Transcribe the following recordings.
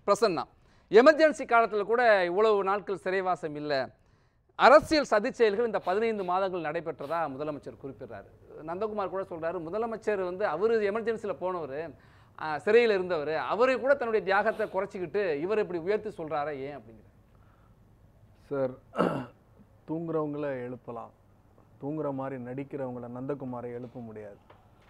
Prasanna emergency காலத்தில் கூட இவ்வளவு நாட்கள் சிறைவாசம் இல்லை அரசியல் சதி செயல்கள் இந்த பதினைந்து மாதங்கள் நடைபெற்றதா முதலமைச்சர் குறிப்பிடுறாரு நந்தகுமார் கூட சொல்றாரு முதலமைச்சர் வந்து அவர் எமர்ஜென்சியில் போனவர் சிறையில் இருந்தவர் அவரை கூட தன்னுடைய தியாகத்தை குறைச்சிக்கிட்டு இவர் இப்படி உயர்த்தி சொல்றாரா ஏன் அப்படிங்கிற சார் தூங்குறவங்கள எழுப்பலாம் தூங்குற மாதிரி நடிக்கிறவங்கள நந்தகுமாரை எழுப்ப முடியாது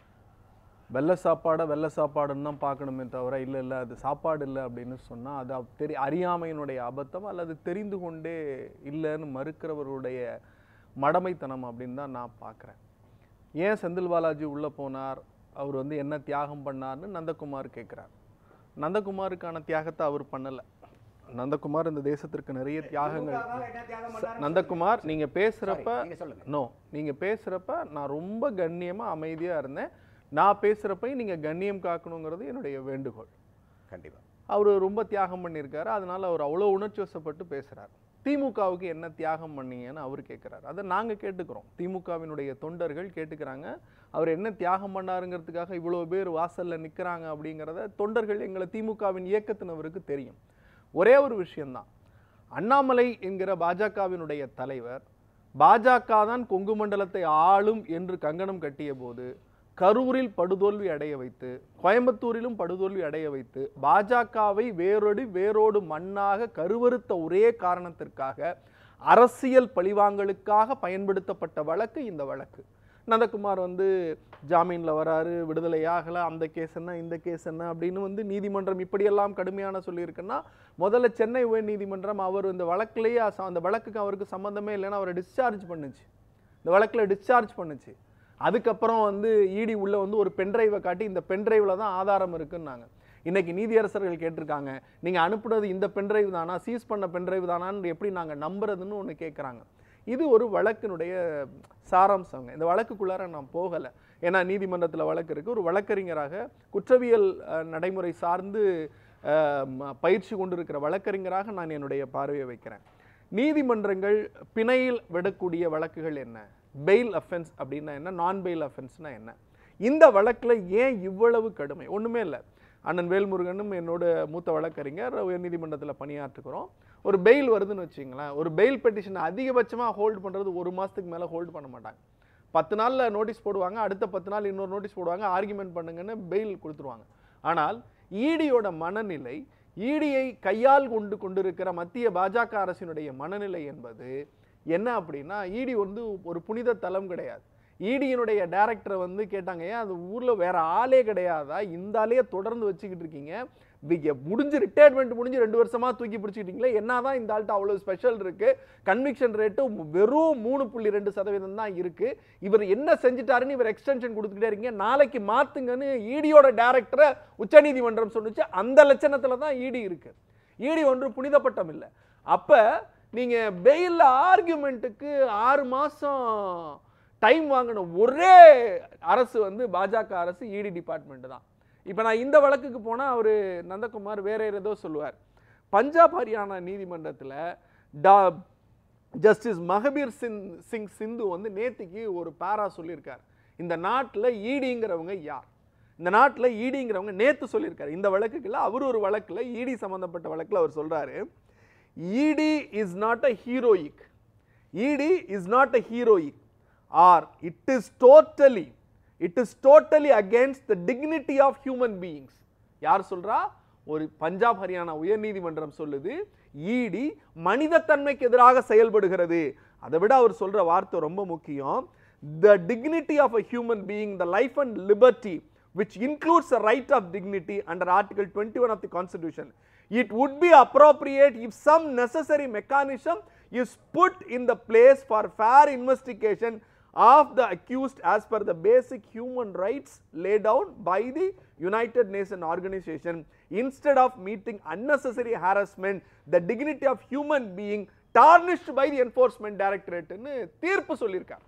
வெள்ளை சாப்பாடை வெள்ளை சாப்பாடுன்னு தான் பார்க்கணுமே தவிர இல்லை இல்லை அது சாப்பாடு இல்லை அப்படின்னு சொன்னால் அது அப்~ தெரி அறியாமையினுடைய அபத்தம் அல்லது தெரிந்து கொண்டே இல்லைன்னு மறுக்கிறவருடைய மடமைத்தனம் அப்படின்னு தான் நான் பார்க்குறேன் ஏன் செந்தில் பாலாஜி உள்ளே போனார் அவர் வந்து என்ன தியாகம் பண்ணார்னு நந்தகுமார் கேட்குறார் நந்தகுமாருக்கான தியாகத்தை அவர் பண்ணலை நந்தகுமார் இந்த தேசத்திற்கு நிறைய தியாகங்கள் ச- நந்தகுமார் நீங்க பேசுறப்ப நீங்க சொல்லுங்க நோ நீங்க பேசுறப்ப நான் ரொம்ப கண்ணியமா அமைதியா இருந்தேன் நான் பேசுறப்பையும் நீங்க கண்ணியம் காக்கணுங்கிறது என்னுடைய வேண்டுகோள் கண்டிப்பா அவர் ரொம்ப தியாகம் பண்ணியிருக்காரு அதனால அவர் அவ்வளோ உணர்ச்சி வசப்பட்டு பேசுறாரு திமுகவுக்கு என்ன தியாகம் பண்ணீங்கன்னு அவர் கேட்குறாரு அதை நாங்க கேட்டுக்கிறோம் திமுகவினுடைய தொண்டர்கள் கேட்டுக்கிறாங்க அவர் என்ன தியாகம் பண்ணாருங்கிறதுக்காக இவ்வளோ பேர் வாசல்ல நிக்கிறாங்க அப்படிங்கிறத தொண்டர்கள் எங்களை திமுகவின் இயக்கத்தினவருக்கு தெரியும் ஒரே ஒரு விஷயம்தான் அண்ணாமலை என்கிற பாஜகவினுடைய தலைவர் பாஜக தான் கொங்கு மண்டலத்தை ஆளும் என்று கங்கணம் கட்டிய போது கரூரில் படுதோல்வி அடைய வைத்து கோயம்புத்தூரிலும் படுதோல்வி அடைய வைத்து பாஜகவை வேரோடு வேரோடு மண்ணாக கருவறுத்த ஒரே காரணத்திற்காக அரசியல் பழிவாங்கலுக்காக பயன்படுத்தப்பட்ட வழக்கு இந்த வழக்கு நந்தகுமார் வந்து ஜாமீன்ல வராரு விடுதலை ஆகல அந்த கேஸ் என்ன இந்த கேஸ் என்ன அப்படின்னு வந்து நீதிமன்றம் இப்படியெல்லாம் கடுமையான சொல்லியிருக்குன்னா முதல்ல சென்னை உயர் நீதிமன்றம் அவர் இந்த வழக்கிலேயே அச- அந்த வழக்குக்கு அவருக்கு சம்மந்தமே இல்லைன்னு அவரை டிஸ்சார்ஜ் பண்ணுச்சு இந்த வழக்கில் டிஸ்சார்ஜ் பண்ணுச்சு அதுக்கப்புறம் வந்து இடி உள்ள வந்து ஒரு பென்ட்ரைவை காட்டி இந்த பென்ட்ரைவில் தான் ஆதாரம் இருக்குன்னாங்க இன்னைக்கு நீதியரசர்கள் கேட்டிருக்காங்க நீங்க அனுப்புனது இந்த பென்ட்ரைவ் தானா சீஸ் பண்ண பென்ட்ரைவ் தானான்னு எப்படி நாங்க நம்புறதுன்னு ஒன்று கேட்குறாங்க இது ஒரு வழக்கினுடைய சாராம்சங்க இந்த வழக்குக்குள்ளார நான் போகலை ஏன்னா நீதிமன்றத்தில் வழக்கு இருக்கு ஒரு வழக்கறிஞராக குற்றவியல் அஹ், நடைமுறை சார்ந்து அஹ், ம- பயிற்சி கொண்டிருக்கிற வழக்கறிஞராக நான் என்னுடைய பார்வையை வைக்கிறேன் நீதிமன்றங்கள் பிணையில் விடக்கூடிய வழக்குகள் என்ன பெயில் அஃபென்ஸ் அப்படின்னா என்ன நான் பெயில் அஃபென்ஸ்னா என்ன இந்த வழக்குல ஏன் இவ்வளவு கடுமை ஒண்ணுமே இல்லை அண்ணன் வேல்முருகனும் என்னோட மூத்த வழக்கறிஞர் உயர்நீதிமன்றத்தில் பணியாற்றுக்கிறோம் ஒரு பெயில் வருதுன்னு வச்சுங்களேன் ஒரு பெயில் பெட்டிஷனை அதிகபட்சமாக ஹோல்ட் பண்றது ஒரு மாசத்துக்கு மேல ஹோல்ட் பண்ண மாட்டாங்க பத்து நாள்ல நோட்டீஸ் போடுவாங்க அடுத்த பத்து நாள் இன்னொரு நோட்டீஸ் போடுவாங்க ஆர்குமெண்ட் பண்ணுங்கன்னு பெயில் கொடுத்துருவாங்க ஆனால் ஈடியோட மனநிலை ஈடியை கையால் கொண்டு கொண்டிருக்கிற மத்திய பாஜக அரசினுடைய மனநிலை என்பது என்ன அப்படின்னா ஈடி வந்து ஒரு புனித தலம் கிடையாது ஈடியினுடைய டைரக்டரை வந்து கேட்டாங்க ஏன் அது ஊர்ல வேற ஆளே கிடையாதா இந்த ஆளையே தொடர்ந்து வச்சுக்கிட்டு இருக்கீங்க வி- முடிஞ்சு ரிட்டையர்மெண்ட் முடிஞ்சு ரெண்டு வருஷமா தூக்கி பிடிச்சிக்கிட்டீங்களே என்னதான் இந்த ஆள்கிட்ட அவ்வளவு ஸ்பெஷல் இருக்கு கன்விக்ஷன் ரேட்டு வெறும் மூணு புள்ளி ரெண்டு சதவீதம் தான் இருக்கு இவர் என்ன செஞ்சுட்டாருன்னு இவர் எக்ஸ்டென்ஷன் கொடுத்துக்கிட்டே இருக்கீங்க நாளைக்கு மாத்துங்கன்னு ஈடியோட டைரக்டரை உச்சநீதிமன்றம் சொன்னுச்சு அந்த லட்சணத்துல தான் ஈடி இருக்கு ஈடி ஒன்று புனிதப்பட்டம் இல்லை அப்ப நீங்க பெயில் ஆர்குமெண்ட்டுக்கு ஆறு மாசம் டைம் வாங்கின ஒரே அரசு வந்து பாஜக அரசு இடி டிபார்ட்மெண்ட் தான் இப்போ நான் இந்த வழக்குக்கு போனா அவரு நந்தகுமார் வேற ஏதோ சொல்லுவார் பஞ்சாப் ஹரியானா நீதிமன்றத்துல டா ஜஸ்டிஸ் மகபீர் சிங் சிங் சிந்து வந்து நேத்திக்கு ஒரு பாரா சொல்லியிருக்கார் இந்த நாட்டில் ஈடிங்கிறவங்க யார் இந்த நாட்டில் ஈடிங்கிறவங்க நேத்து சொல்லியிருக்காரு இந்த வழக்குக்குள்ள அவர் ஒரு வழக்குல ஈடி சம்பந்தப்பட்ட வழக்குல அவர் சொல்றாரு ED is not a heroic ED is not a heroic or it is totally it is totally against the dignity of human beings யார் சொல்றா ஒரு பஞ்சாப் ஹரியானா உயர்நீதிமன்றம் சொல்லுது ஈடி மனிதத்தன்மைக்கு எதிராக செயல்படுகிறது அதை விட அவர் சொல்ற வார்த்தை ரொம்ப முக்கியம் the dignity of a human being the life and liberty which includes the right of dignity under Article 21 of the Constitution. It would be appropriate if some necessary mechanism is put in the place for fair investigation of the accused as per the basic human rights laid down by the United Nations organization instead of meeting unnecessary harassment the dignity of human being tarnished by the enforcement directorate ன்னு தீர்ப்பு சொல்லியிருக்கார்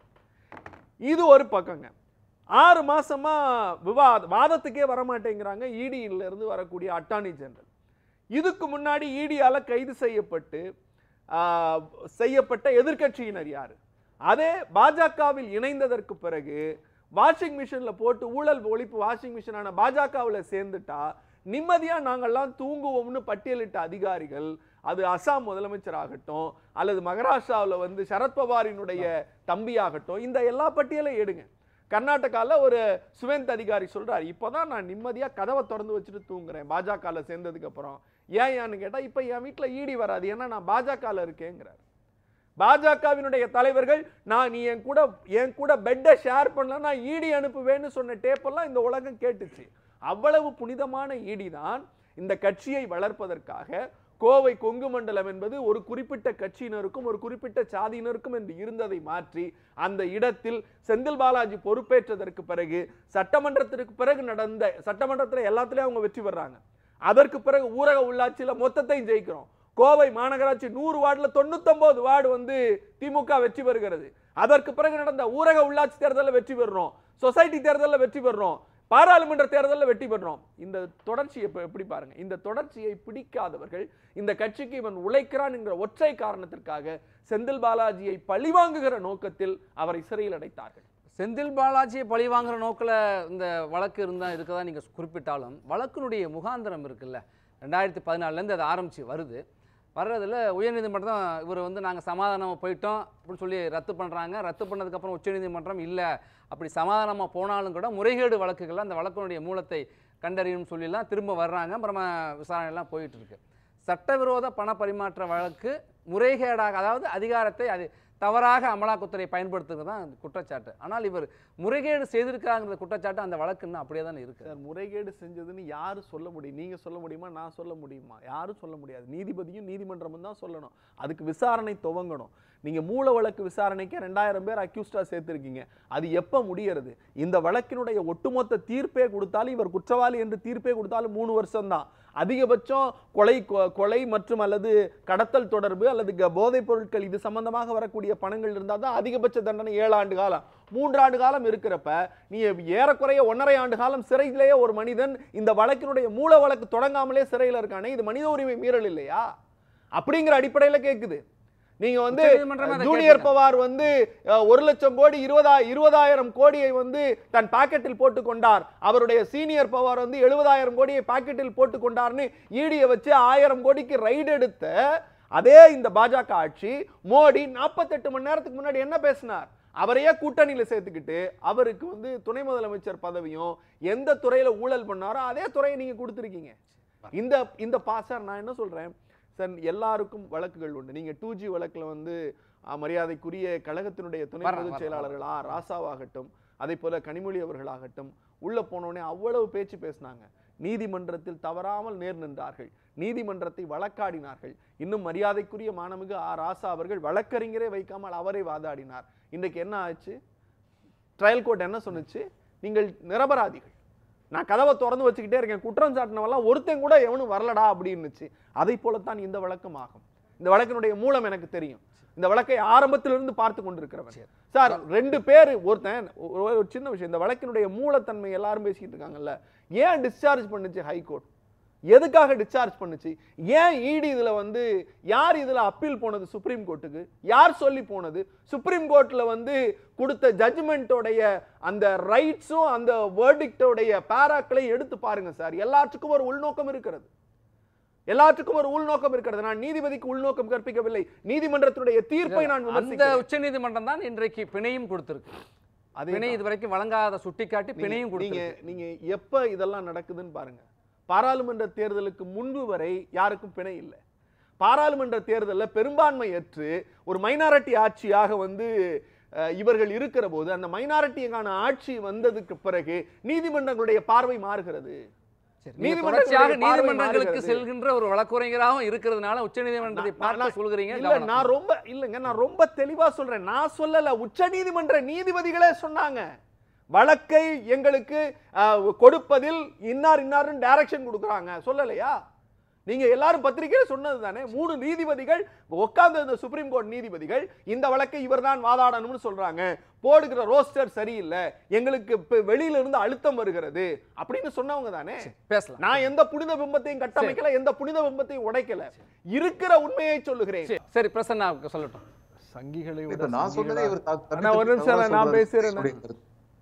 இது ஒரு பக்கங்க ஆறு மாசமா விவாத வாதத்துக்கே வரமாட்டேங்கிறாங்க இடியில இருந்து வரக்கூடிய அட்டார்னி ஜெனரல் இதுக்கு முன்னாடி இடியால கைது செய்யப்பட்டு ஆஹ், செய்யப்பட்ட எதிர்க்கட்சியினர் யாரு அதே பாஜகவில் இணைந்ததற்கு பிறகு வாஷிங் மிஷின்ல போட்டு ஊழல் ஒழிப்பு வாஷிங் மிஷினான பாஜகவில் சேர்ந்துட்டா நிம்மதியா நாங்கெல்லாம் தூங்குவோம்னு பட்டியலிட்ட அதிகாரிகள் அது அசாம் முதலமைச்சராகட்டும் அல்லது மகாராஷ்டிராவுல வந்து சரத்பவாரினுடைய தம்பியாகட்டும் இந்த எல்லா பட்டியலையும் எடுங்க கர்நாடகால ஒரு சுவேந்த் அதிகாரி சொல்றாரு இப்போதான் நான் நிம்மதியா கதவை திறந்து வச்சுட்டு தூங்குறேன் பாஜகல சேர்ந்ததுக்கு அப்புறம் ஏன் ஏன்னு கேட்டா இப்ப என் வீட்டுல ஈடி வராது ஏன்னா நான் பாஜகல இருக்கேங்கிறார் பாஜகவினுடைய தலைவர்கள் நான் நீ என் கூட என் கூட பெட்டை ஷேர் பண்ணல நான் ஈடி அனுப்புவேன்னு சொன்ன டேப்பெல்லாம் இந்த உலகம் கேட்டுச்சு அவ்வளவு புனிதமான ஈடி தான் இந்த கட்சியை வளர்ப்பதற்காக கோவை கொங்கு மண்டலம் என்பது ஒரு குறிப்பிட்ட கட்சியினருக்கும் ஒரு குறிப்பிட்ட சாதியினருக்கும் என்று இருந்ததை மாற்றி அந்த இடத்தில் செந்தில் பாலாஜி பொறுப்பேற்றதற்கு பிறகு சட்டமன்றத்திற்கு பிறகு நடந்த சட்டமன்றத்தில் எல்லாத்துலயும் அவங்க வெற்றி பெறாங்க அதற்கு பிறகு ஊரக உள்ளாட்சியில மொத்தத்தையும் ஜெயிக்கிறோம் கோவை மாநகராட்சி நூறு வார்டுல தொண்ணூத்தொன்பது வார்டு வந்து திமுக வெற்றி பெறுகிறது அதற்கு பிறகு நடந்த ஊரக உள்ளாட்சி தேர்தலில் வெற்றி பெறுறோம் சொசைட்டி தேர்தலில் வெற்றி பெறுறோம் பாராளுமன்ற தேர்தலில் வெற்றி பெறுறோம் இந்த தொடர்ச்சியை இப்ப எப்படி பாருங்க இந்த தொடர்ச்சியை பிடிக்காதவர்கள் இந்த கட்சிக்கு இவன் உழைக்கிறான் என்கிற ஒற்றை காரணத்திற்காக செந்தில் பாலாஜியை பழிவாங்குகிற நோக்கத்தில் அவரை சிறையில் அடைத்தார்கள் செந்தில் பாலாஜியை பழி வாங்குற நோக்கில் இந்த வழக்கு இருந்தால் இருக்கதா நீங்கள் குறிப்பிட்டாலும் வழக்கினுடைய முகாந்திரம் இருக்குல்ல ரெண்டாயிரத்தி பதினாலேருந்து அது ஆரம்பிச்சு வருது வர்றதுல உயர்நீதிமன்றம் இவர் வந்து நாங்கள் சமாதானமாக போயிட்டோம் அப்படின்னு சொல்லி ரத்து பண்ணுறாங்க ரத்து பண்ணதுக்கப்புறம் உச்சநீதிமன்றம் இல்லை அப்படி சமாதானமாக போனாலும் கூட முறைகேடு வழக்குகள் அந்த வழக்கினுடைய மூலத்தை கண்டறியணும்னு சொல்லிலாம் திரும்ப வர்றாங்க அப்புறமா விசாரணைலாம் போயிட்டு இருக்கு சட்டவிரோத பண பரிமாற்ற வழக்கு முறைகேடாக அதாவது அதிகாரத்தை அது தவறாக அமலாக்கத்துறை பயன்படுத்துறது தான் குற்றச்சாட்டு ஆனால் இவர் முறைகேடு செய்திருக்காங்கிற குற்றச்சாட்டு அந்த வழக்கு இன்னும் அப்படியே தானே இருக்கு சார் முறைகேடு செஞ்சதுன்னு யாரு சொல்ல முடியும் நீங்க சொல்ல முடியுமா நான் சொல்ல முடியுமா யாரும் சொல்ல முடியாது நீதிபதியும் நீதிமன்றமும் தான் சொல்லணும் அதுக்கு விசாரணை துவங்கணும் நீங்க மூல வழக்கு விசாரணைக்கு ரெண்டாயிரம் பேர் அக்யூஸ்டா சேர்த்திருக்கீங்க அது எப்ப முடியறது இந்த வழக்கினுடைய ஒட்டுமொத்த தீர்ப்பே கொடுத்தாலும் இவர் குற்றவாளி என்று தீர்ப்பே கொடுத்தாலும் மூணு வருஷம் தான் அதிகபட்சம் கொலை கொ- கொலை மற்றும் அல்லது கடத்தல் தொடர்பு அல்லது க- போதைப் பொருட்கள் இது சம்பந்தமாக வரக்கூடிய பணங்கள் இருந்தால் தான் அதிகபட்ச தண்டனை ஏழு ஆண்டு காலம் மூன்றாண்டு காலம் இருக்கிறப்ப நீ ஏறக்குறைய ஒன்றரை ஆண்டு காலம் சிறையிலேயே ஒரு மனிதன் இந்த வழக்கினுடைய மூல வழக்கு தொடங்காமலே சிறையில் இருக்கானே இது மனித உரிமை மீறல் இல்லையா அப்படிங்கிற அடிப்படையில கேக்குது நீங்க வந்து உச்சநீதிமன்றமே அதை ஜூனியர் கேட்டிருக்காங்க. பவார் வந்து அஹ், ஒரு லட்சம் கோடி இருபதா இருபதாயிரம் கோடியை வந்து தன் பாக்கெட்டில் போட்டு கொண்டார் அவருடைய சீனியர் பவார் வந்து எழுபதாயிரம் கோடியை பாக்கெட்டில் போட்டு கொண்டார்னு ஈடியை வச்சு ஆயிரம் கோடிக்கு ரைடு எடுத்த அதே இந்த பாஜக ஆட்சி மோடி நாற்பத்தெட்டு மணி நேரத்துக்கு முன்னாடி என்ன பேசினார் அவரையே கூட்டணியில சேர்த்துக்கிட்டு அவருக்கு வந்து துணை முதலமைச்சர் பதவியும் எந்த துறையில ஊழல் பண்ணாரோ அதே துறையை நீங்க கொடுத்துருக்கீங்க இந்த இந்த பாசார் நான் என்ன சொல்றேன் சார் எல்லாருக்கும் வழக்குகள் உண்டு நீங்க டூ ஜி வழக்குல வந்து அஹ், மரியாதைக்குரிய கழகத்தினுடைய துணை வரேன், பொதுச் வரேன், செயலாளர்கள் ஆ ராசாவாகட்டும் அதே போல கனிமொழி அவர்களாகட்டும் உள்ள போனோடனே அவ்வளவு பேச்சு பேசினாங்க நீதிமன்றத்தில் தவறாமல் நேர் நின்றார்கள் நீதிமன்றத்தை வழக்காடினார்கள் இன்னும் மரியாதைக்குரிய மாணமிகு ஆ ராசா அவர்கள் வழக்கறிஞரே வைக்காமல் அவரை வாதாடினார் இன்றைக்கு என்ன ஆச்சு ட்ரையல் கோர்ட் என்ன சொன்னுச்சு நீங்கள் நிரபராதிகள் நான் கதவை திறந்து வச்சுக்கிட்டே இருக்கேன் குற்றம் சாட்டினவெல்லாம் ஒருத்தன் கூட எவனும் வரலடா அப்படின்னுச்சு அதை போலத்தான் இந்த வழக்கம் ஆகும் இந்த வழக்கினுடைய மூலம் எனக்கு தெரியும் இந்த வழக்கை ஆரம்பத்திலிருந்து பார்த்து கொண்டிருக்கிறவன் சார் ரெண்டு பேர் ஒருத்தன் ஒரு ஒரு சின்ன விஷயம் இந்த வழக்கினுடைய மூலத்தன்மை எல்லாரும் பேசிக்கிட்டு இருக்காங்கல்ல ஏன் டிஸ்சார்ஜ் பண்ணுச்சு ஹைகோர்ட் எதுக்காக டிஸ்சார்ஜ் பண்ணுச்சு ஏன் இடி இதுல வந்து யார் இதுல அப்பீல் போனது சுப்ரீம் கோர்ட்டுக்கு யார் சொல்லி போனது சுப்ரீம் கோர்ட்ல வந்து கொடுத்த ஜட்ஜ்மெண்ட்டோடைய அந்த ரைட்ஸும் அந்த வேர்டிக்டோடைய பேராக்களையும் எடுத்து பாருங்க சார் எல்லாத்துக்கும் ஒரு உள்நோக்கம் இருக்கிறது எல்லாத்துக்கும் ஒரு உள்நோக்கம் இருக்கிறது நான் நீதிபதிக்கு உள்நோக்கம் கற்பிக்கவில்லை நீதிமன்றத்தினுடைய தீர்ப்பை நான் அந்த விமர்சிக்கிறேன் உச்சநீதிமன்றம் தான் இன்றைக்கு பிணையும் கொடுத்திருக்கு அதே பிணை இதுவரைக்கும் வழங்காத சுட்டிக்காட்டி பிணையும் நீங்க நீங்க கொடுத்திருக்கு நீங்க எப்ப இதெல்லாம் நடக்குதுன்னு பாருங்க பாராளுமன்ற தேர்தலுக்கு முன்பு வரை யாருக்கும் பிணை இல்லை பாராளுமன்ற தேர்தலில் பெரும்பான்மை ஏற்று ஒரு மைனாரிட்டி ஆட்சியாக வந்து அஹ், இவர்கள் இருக்கிற போது அந்த மைனாரிட்டிக்கான ஆட்சி வந்ததுக்கு பிறகு நீதிமன்றங்களுடைய பார்வை மாறுகிறது சரி, நீங்க நீதிமன்றங்களுடைய தொடர்ச்சியாக பார்வை நீதிமன்றங்களுக்கு மாறுகிறது. செல்கின்ற ஒரு வழக்குரைஞராகவும் இருக்கிறதுனால உச்சநீதிமன்றத்தை நான்- பார்த்து நான் சொல்கிறீங்க இல்ல கவனம். நான் ரொம்ப இல்லைங்க நான் ரொம்ப தெளிவா சொல்றேன் நான் சொல்லல உச்ச நீதிமன்ற நீதிபதிகளே சொன்னாங்க வழக்கை எங்களுக்கு அஹ், கொடுப்பதில் இன்னார் இன்னாருன்னு டைரக்ஷன் கொடுக்குறாங்க சொல்லலையா நீங்க எல்லாரும் பத்திரிகையில சொன்னது தானே மூணு நீதிபதிகள் உட்கார்ந்து இந்த சுப்ரீம் கோர்ட் நீதிபதிகள் இந்த வழக்கை இவர்தான் வாதாடணும்னு சொல்றாங்க போடுகிற ரோஸ்டர் சரியில்லை எங்களுக்கு இப்ப வெளியில இருந்து அழுத்தம் வருகிறது அப்படின்னு சொன்னவங்க தானே பேசலாம் நான் எந்த புனித பிம்பத்தையும் கட்டமைக்கல எந்த புனித பிம்பத்தையும் உடைக்கல இருக்கிற உண்மையை சொல்லுகிறேன் சரி, சரி பிரசன்னா சொல்லட்டும் சங்கிகளை இப்ப நான் சொன்னதே இவர் தா- அண்ணா, ஒரு நிமிஷம் தவறா நான் சொல்றாரு. பேசுறேன். என்னுடைய கருத்து.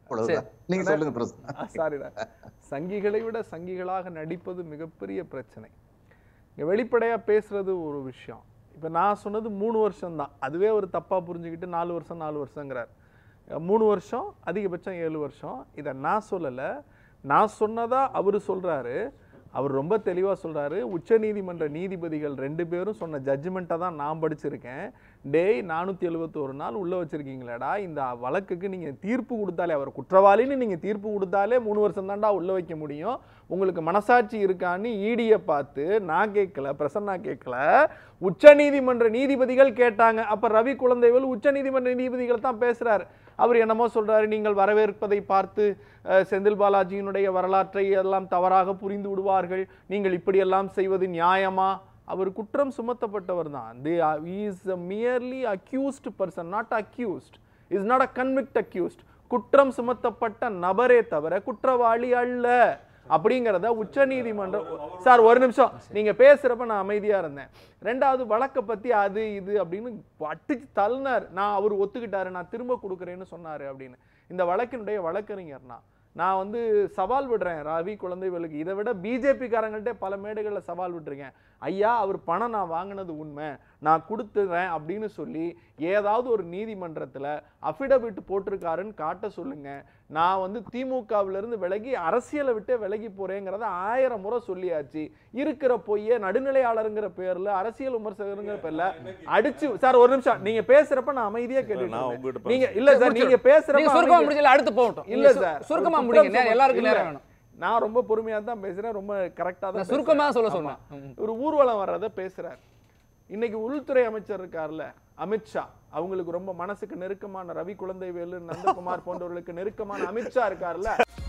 அவ்வளவுதான் நீங்க சொல்லுங்க பிரசன்னா சாரிடா சங்கிகளை விட சங்கிகளாக நடிப்பது மிகப்பெரிய பிரச்சனை இங்க வெளிப்படையா பேசுறது ஒரு விஷயம் இப்ப நான் சொன்னது மூணு வருஷம் தான் அதுவே ஒரு தப்பா புரிஞ்சுக்கிட்டு நாலு வருஷம் நாலு வருஷங்கிறார் அஹ் மூணு வருஷம் அதிகபட்சம் ஏழு வருஷம் இதை நான் சொல்லலை நான் சொன்னதா அவர் சொல்றாரு அவர் ரொம்ப தெளிவா சொல்றாரு உச்சநீதிமன்ற நீதிபதிகள் ரெண்டு பேரும் சொன்ன ஜட்ஜ்மெண்ட்டை தான் நான் படிச்சிருக்கேன் டேய் நானூற்றி எழுபத்தோரு நாள் உள்ள வச்சிருக்கீங்களேடா இந்த வழக்குக்கு நீங்க தீர்ப்பு கொடுத்தாலே அவர் குற்றவாளின்னு நீங்க தீர்ப்பு கொடுத்தாலே மூணு வருஷம் தான்டா உள்ள வைக்க முடியும் உங்களுக்கு மனசாட்சி இருக்கான்னு ஈடியை பார்த்து நான் கேட்கல பிரசன்னா கேட்கல உச்சநீதிமன்ற நீதிபதிகள் கேட்டாங்க அப்ப ரவி குழந்தைவேல் உச்சநீதிமன்ற நீதிபதிகள் தான் பேசுறாரு அவர் என்னமோ சொல்றாரு நீங்கள் வரவேற்பதை பார்த்து அஹ், செந்தில் பாலாஜியினுடைய வரலாற்றை எல்லாம் தவறாக புரிந்து விடுவார்கள் நீங்கள் இப்படியெல்லாம் செய்வது நியாயமா அவர் குற்றம் சுமத்தப்பட்டவர் தான் is merely accused person not accused is not a convict accused குற்றம் சுமத்தப்பட்ட நபரே தவிர குற்றவாளி அல்ல அப்படிங்கிறத உச்சநீதிமன்றம் சார் ஒரு நிமிஷம் நீங்க பேசுறப்ப நான் அமைதியா இருந்தேன் ரெண்டாவது வழக்கை பத்தி அது இது அப்படின்னு அடிச்சு தள்ளினார் நான் அவர் ஒத்துக்கிட்டாரு நான் திரும்ப கொடுக்குறேன்னு சொன்னாரு அப்படின்னு இந்த வழக்கினுடைய வழக்கறிஞர்னா நான் வந்து சவால் விடுறேன் ரவி குழந்தைகளுக்கு இதை விட பிஜேபி காரங்கள்ட்ட பல மேடைகளில் சவால் விட்டுருக்கேன் ஐயா அவர் பணம் நான் வாங்கினது உண்மை நான் கொடுத்துறேன் அப்படின்னு சொல்லி ஏதாவது ஒரு நீதிமன்றத்தில் அஃபிடவிட் போட்டிருக்காருன்னு காட்ட சொல்லுங்க நான் வந்து திமுகவுல இருந்து விலகி அரசியலை விட்டே விலகி போறேங்கிறத ஆயிரம் முறை சொல்லியாச்சு இருக்கிற பொய்யே நடுநிலையாளருங்கிற பேர்ல அரசியல் விமர்சகருங்கிற பேர்ல அடிச்சு சார் ஒரு நிமிஷம் நீங்க பேசுறப்ப நான் அமைதியா கேட்டுட்டு நான் இருந்தேன். உங்ககிட்ட நீங்க இல்ல சார் நீங்க நீங்க பேசுறப்ப சுருக்கமா அமைதியா- முடிஞ்சல அடுத்து போகட்டும் இல்ல நீங்க சு- சார் சுருக்கமா ஒரு முடிங்க குற்றம் நேரம் எல்லாருக்கும் இல்ல. நேரம் வேணும் நான் ரொம்ப பொறுமையா தான் பேசுறேன் ரொம்ப கரெக்டா தான் நான் பேசுறேன். சுருக்கமா சொல்ல ஆமா. சொன்னேன் ம். ஒரு ஊர்வலம் வர்றத பேசுறார் இன்னைக்கு உள்துறை அமைச்சர் இருக்கார்ல அமித்ஷா அவங்களுக்கு ரொம்ப மனசுக்கு நெருக்கமான ரவி குழந்தைவேலு நந்தகுமார் போன்றவர்களுக்கு நெருக்கமான அமித்ஷா இருக்கார்ல